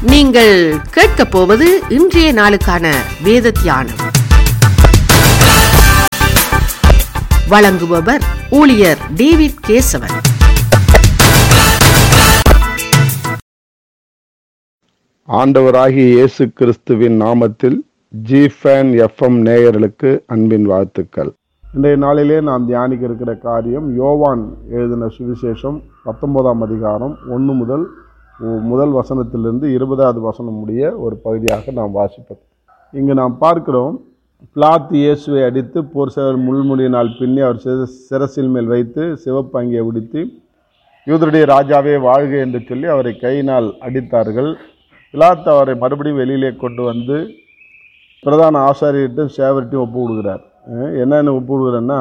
நீங்கள் கேட்கப் போவது இன்றைய நாளுக்கான வேத தியானம் வழங்குபவர் ஊழியர் டேவிட் கேசவன் ஆண்டவராகிய இயேசு கிறிஸ்துவின் நாமத்தில் ஜிஃபேன் எஃப்எம் நேயர்களுக்கு அன்பின் வாழ்த்துக்கள் இன்றைய நாளிலே நாம் தியானிக்க இருக்கிற காரியம் யோவான் எழுதின சுவிசேஷம் பத்தொன்பதாம் அதிகாரம் ஒன்று முதல் ஒ- முதல் வசனத்திலிருந்து இருபதாவது வசனம் முடிய ஒரு பகுதியாக நாம் வாசிப்போம் இங்கு நாம் பார்க்கிறோம் பிளாத் இயேசுவை அடித்து போர் சேவர் முள்முடியினால் பின்னி அவர் சிர- சிரசில் மேல் வைத்து சிவப்பு அங்கியை உடுத்தி யூதருடைய ராஜாவே வாழ்க என்று சொல்லி அவரை கையினால் அடித்தார்கள் பிலாத் அவரை மறுபடியும் வெளியிலே கொண்டு வந்து பிரதான ஆசாரியர்கிட்டும் சேவர்கிட்டையும் ஒப்பு கொடுக்குறார் அஹ் என்னன்னு ஒப்பு கொடுக்குறேன்னா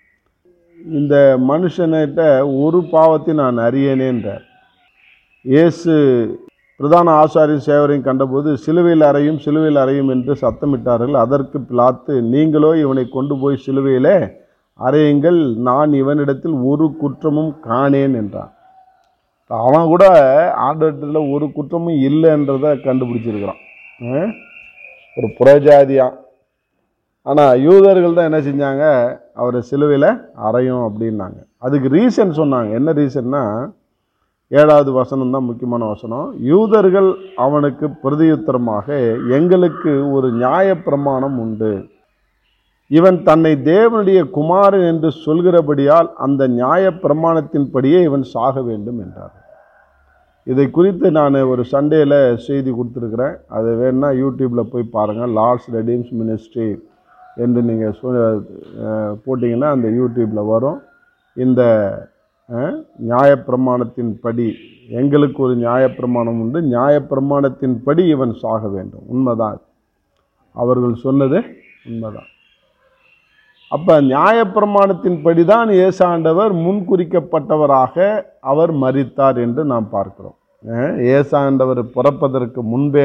இந்த மனுஷன்கிட்ட ஒரு பாவத்தை நான் அறியேனேன்றார் இயேசு பிரதான ஆசாரிய சேவரையும் கண்டபோது சிலுவையில் அறையும் சிலுவையில் அறையும் என்று சத்தமிட்டார்கள் அதற்கு பிலாத்து நீங்களோ இவனை கொண்டு போய் சிலுவையிலே அறையுங்கள் நான் இவனிடத்தில் ஒரு குற்றமும் காணேன் என்றான் அவன் கூட ஆண்டவத்தில் ஒரு குற்றமும் இல்லைன்றதை கண்டுபிடிச்சிருக்கிறான் அஹ்? ஒரு புறஜாதியான் ஆனால் யூதர்கள் தான் என்ன செஞ்சாங்க அவரை சிலுவையில் அறையும் அப்படின்னாங்க அதுக்கு ரீசன் சொன்னாங்க என்ன ரீசன்னா ஏழாவது வசனம் தான் முக்கியமான வசனம் யூதர்கள் அவனுக்கு பிரதியுத்தரமாக எங்களுக்கு ஒரு நியாயப்பிரமாணம் உண்டு இவன் தன்னை தேவனுடைய குமாரன் என்று சொல்கிறபடியால் அந்த நியாயப்பிரமாணத்தின்படியே இவன் சாக வேண்டும் என்றார் இதை குறித்து நான் ஒரு சண்டேல செய்தி கொடுத்துருக்குறேன் அது வேணா யூடியூப்பில் போய் பாருங்கள் லார்ட்ஸ் ரெடீம்ஸ் மினிஸ்ட்ரி என்று நீங்கள் சொ அஹ், போட்டிங்கன்னா அந்த யூடியூப்பில் வரும் இந்த அஹ், நியாயப்பிரமாணத்தின்படி எங்களுக்கு ஒரு நியாயப்பிரமாணம் உண்டு நியாயப்பிரமாணத்தின்படி இவன் சாக வேண்டும் உண்மைதான் அவர்கள் சொன்னது உண்மைதான் அப்போ நியாயப்பிரமாணத்தின்படி தான் ஏசாண்டவர் முன்குறிக்கப்பட்டவராக அவர் மரித்தார் என்று நாம் பார்க்கிறோம் அஹ் ஏசாண்டவர் பிறப்பதற்கு முன்பே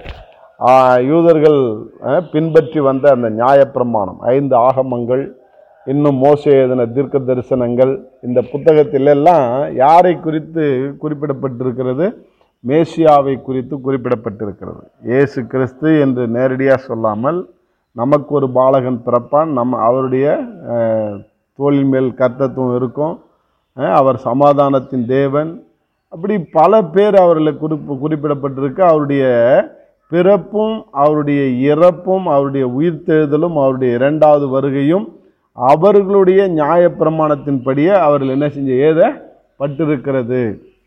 ஆஹ், யூதர்கள் அஹ், பின்பற்றி வந்த அந்த நியாயப்பிரமாணம் ஐந்து ஆகமங்கள் இன்னும் மோசே எழுதின தீர்க்க தரிசனங்கள் இந்த புத்தகத்தில் எல்லாம் யாரை குறித்து குறிப்பிடப்பட்டிருக்கிறது மேசியாவை குறித்து குறிப்பிடப்பட்டிருக்கிறது இயேசு கிறிஸ்து என்று நேரடியாக சொல்லாமல் நமக்கு ஒரு பாலகன் பிறப்பான் நம்ம அவருடைய அஹ், தோளின் மேல் கர்த்தத்துவம் இருக்கும் அஹ், அவர் சமாதானத்தின் தேவன் அப்படி பல பேர் அவரில் குறிப்பு குறிப்பிடப்பட்டிருக்கு அவருடைய பிறப்பும் அவருடைய இறப்பும் அவருடைய உயிர்த்தெழுதலும் அவருடைய இரண்டாவது வருகையும் அவர்களுடைய நியாயப்பிரமாணத்தின்படியே அவர்கள் என்ன செஞ்ச ஏத பட்டிருக்கிறது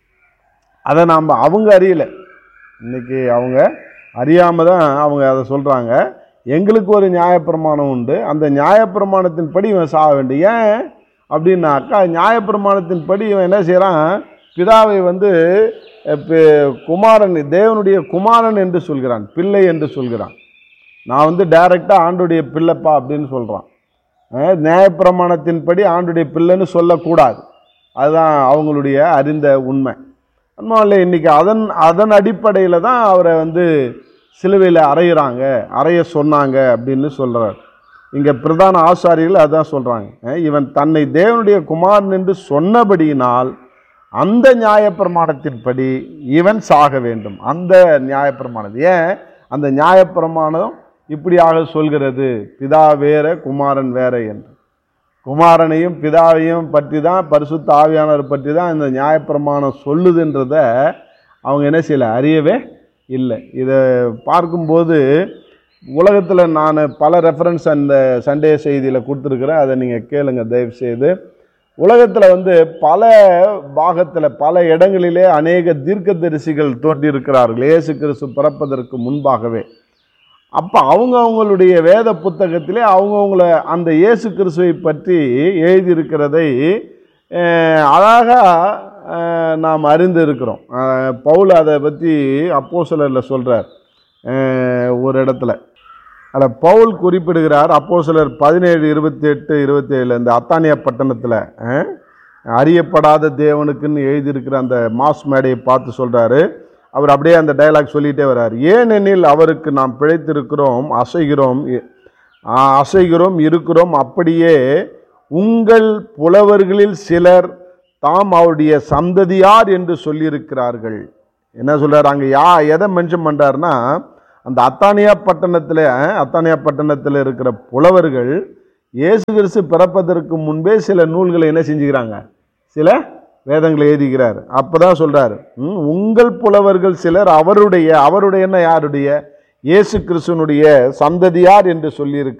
அதை நாம் அவங்க அறியல இன்னைக்கு அவங்க அறியாமல் தான் அவங்க அதை சொல்கிறாங்க எங்களுக்கு ஒரு நியாயப்பிரமாணம் உண்டு அந்த நியாயப்பிரமாணத்தின்படி இவன் சாக வேண்டும் ஏன் அப்படின்னாக்கா நியாயப்பிரமாணத்தின்படி இவன் என்ன செய்கிறான் பிதாவை வந்து அஹ், பி- குமாரன் தேவனுடைய குமாரன் என்று சொல்கிறான் பிள்ளை என்று சொல்கிறான் நான் வந்து டைரெக்டாக ஆண்டுடைய பிள்ளைப்பா அப்படின்னு சொல்கிறான் அஹ், நியாயப்பிரமாணத்தின்படி ஆண்டுடைய பிள்ளைன்னு சொல்லக்கூடாது அதுதான் அவங்களுடைய அறிந்த உண்மை அதனால இன்னைக்கு அதன் அதன் அடிப்படையில் தான் அவரை வந்து சிலுவையில் அறையிறாங்க அறைய சொன்னாங்க அப்படின்னு சொல்கிறார் இங்கே பிரதான ஆசாரியர்கள் அதான் சொல்கிறாங்க இவன் தன்னை தேவனுடைய குமாரன் என்று சொன்னபடியினால் அந்த நியாயப்பிரமாணத்தின்படி இவன் சாக வேண்டும் அந்த நியாயப்பிரமாணம் ஏன் அந்த நியாயப்பிரமாணம் இப்படியாக சொல்கிறது பிதா வேற குமாரன் வேற என்று குமாரனையும் பிதாவையும் பற்றி தான் பரிசுத்த ஆவியானவர் பற்றி தான் இந்த நியாயப்பிரமாணம் சொல்லுதுன்றத அவங்க என்ன செய்யலை அறியவே இல்லை இதை பார்க்கும்போது உலகத்தில் நான் பல ரெஃபரன்ஸ் அந்த சண்டே செய்தியில் கொடுத்துருக்குறேன் அதை நீங்கள் கேளுங்க தயவு செய்து உலகத்தில் வந்து பல பாகத்தில் பல இடங்களிலே அநேக தீர்க்கதரிசிகள் தோன்றியிருக்கிறார்கள் இயேசு கிறிஸ்து பிறப்பதற்கு முன்பாகவே அப்போ அவங்க அவங்களுடைய வேத புத்தகத்திலே அவங்கவுங்கள அந்த இயேசு கிறிஸ்துவை பற்றி எழுதியிருக்கிறதை அஹ், அழகா அஹ், நாம் அறிந்து இருக்கிறோம் அஹ், பவுல் அதை பற்றி அப்போ சொல்கிறார் ஒரு இடத்துல அதில் பவுல் குறிப்பிடுகிறார் அப்போ சிலர் பதினேழு இருபத்தி எட்டு இருபத்தி ஏழு இந்த அத்தானியா பட்டணத்தில் அறியப்படாத தேவனுக்குன்னு எழுதியிருக்கிற அந்த மாஸ் மேடையை பார்த்து சொல்கிறாரு அவர் அப்படியே அந்த டயலாக் சொல்லிகிட்டே வர்றார் ஏனெனில் அவருக்கு நாம் பிழைத்திருக்கிறோம் அசைகிறோம் இ- ஆ, அசைகிறோம் இருக்கிறோம் அப்படியே உங்கள் புலவர்களில் சிலர் தாம் அவருடைய சந்ததியார் என்று சொல்லியிருக்கிறார்கள் என்ன சொல்றாரு அங்க யா எதை மென்ஷன் பண்றாருன்னா அந்த அத்தானியா பட்டணத்தில் அத்தானியா பட்டணத்தில் இருக்கிற புலவர்கள் இயேசு கிறிஸ்து பிறப்பதற்கு முன்பே சில நூல்களை என்ன செஞ்சுக்கிறாங்க சில வேதங்களை எழுதிக்கிறார் அப்பதான் சொல்றாரு ம், உங்கள் புலவர்கள் சிலர் அவருடைய அவருடைய யாருடைய இயேசு கிறிஸ்துவனுடைய சந்ததியார் என்று சொல்லியிருக்க